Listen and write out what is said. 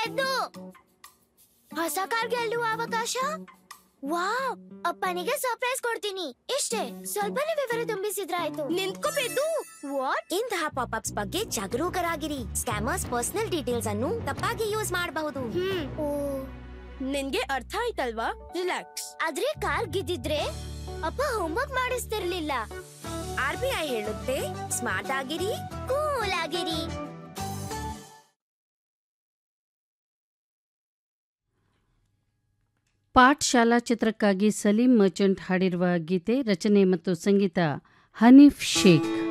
ಪೆದ್ದು ಹೊಸ ಕಾರ್ ಗೆಲ್ಲುವ ಅವಕಾಶ ವಾವ್ ಅಪ್ಪನಿಗೆ ಸರ್ಪ್ರೈಸ್ ಕೊಡ್ತೀನಿ ಇಷ್ಟೇ ಸ್ವಲ್ಪನೇ ವಿವರ ತುಂಬಿಸಿದ್ರಾಯ್ತು ನಿಂತ್ಕೋ ಪೆದ್ದು ವಾಟ್ ಇಂತಹ ಪಾಪ್ಅಪ್ಸ್ ಬಗ್ಗೆ ಜಾಗರೂಕರಾಗಿರಿ ಸ್ಕ್ಯಾಮರ್ಸ್ ಪರ್ಸನಲ್ ಡೀಟೇಲ್ಸ್ ಅನ್ನು ತಪ್ಪಾಗಿ ಯೂಸ್ ಮಾಡಬಹುದು ಹ್ಮ್ ಓ ನಿನ್ಗೆ ಅರ್ಥ ಆಯ್ತಲ್ವಾ ರಿಲ್ಯಾಕ್ಸ್ ಆದ್ರೆ ಕಾರ್ ಗಿದ್ದಿದ್ರೆ ಅಪ್ಪ ಹೋಮ್ವರ್ಕ್ ಮಾಡಿಸ್ತಿರ್ಲಿಲ್ಲ ಆರ್ ಬಿ ಐ ಹೇಳುತ್ತೆ ಸ್ಮಾರ್ಟ್ ಆಗಿರಿ ಕೂಲ್ ಆಗಿರಿ ಪಾಠ್ ಶಾಲಾ ಚಿತ್ರಕ್ಕಾಗಿ ಸಲೀಂ ಮರ್ಚೆಂಟ್ ಹಾಡಿರುವ ಗೀತೆ ರಚನೆ ಮತ್ತು ಸಂಗೀತ ಹನೀಫ್ ಶೇಖ್